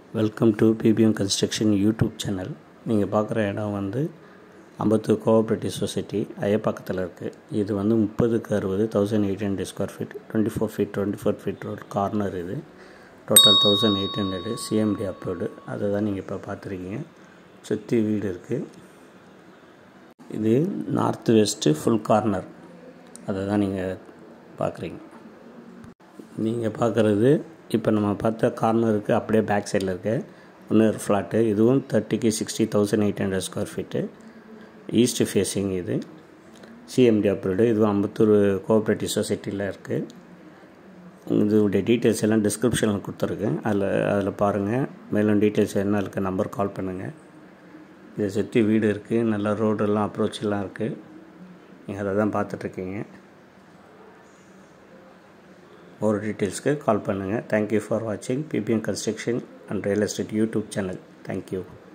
welcome to PBM construction YouTube channel நீங்கள் பார்க்குற இடம் வந்து அம்பத்தூர் கோஆப்ரேட்டிவ் சொசைட்டி ஐயப்பாக்கத்தில் இருக்குது இது வந்து முப்பதுக்கு அறுபது thousand eight hundred square feet twenty four feet twenty four feet road corner இது total thousand eight hundred CMDA approved அதை தான் நீங்கள் இப்போ பார்த்துருக்கீங்க சுற்றி வீடு இருக்குது இது நார்த் வெஸ்ட்டு ஃபுல் கார்னர் அதை தான் நீங்கள் பார்க்குறீங்க நீங்கள் பார்க்குறது இப்போ நம்ம பார்த்த கார்னருக்கு அப்படியே பேக் சைடில் இருக்க இன்னொரு ஃப்ளாட்டு இதுவும் தேர்ட்டிக்கு sixty thousand eight hundred square feet east facing இது சிஎம்டி அப்ரூவ்டு இதுவும் அம்பத்தூர் கோஆப்ரேட்டிவ் சொசைட்டியில் இருக்குது இதோடைய டீட்டெயில்ஸ் எல்லாம் டிஸ்கிரிப்ஷனில் கொடுத்துருக்கேன் அதில் அதில் பாருங்கள் மேலும் டீட்டெயில்ஸ் என்ன இருக்க நம்பர் கால் பண்ணுங்கள் இதை சுற்றி வீடு இருக்குது நல்ல ரோடெல்லாம் அப்ரோச்செல்லாம் இருக்குது நீங்கள் அதை தான் பார்த்துட்ருக்கீங்க ஒரு டீட்டெயில்ஸ்க்கு கால் பண்ணுங்கள் தேங்க்யூ ஃபார் வாட்சிங் PBM construction and real estate YouTube channel thank you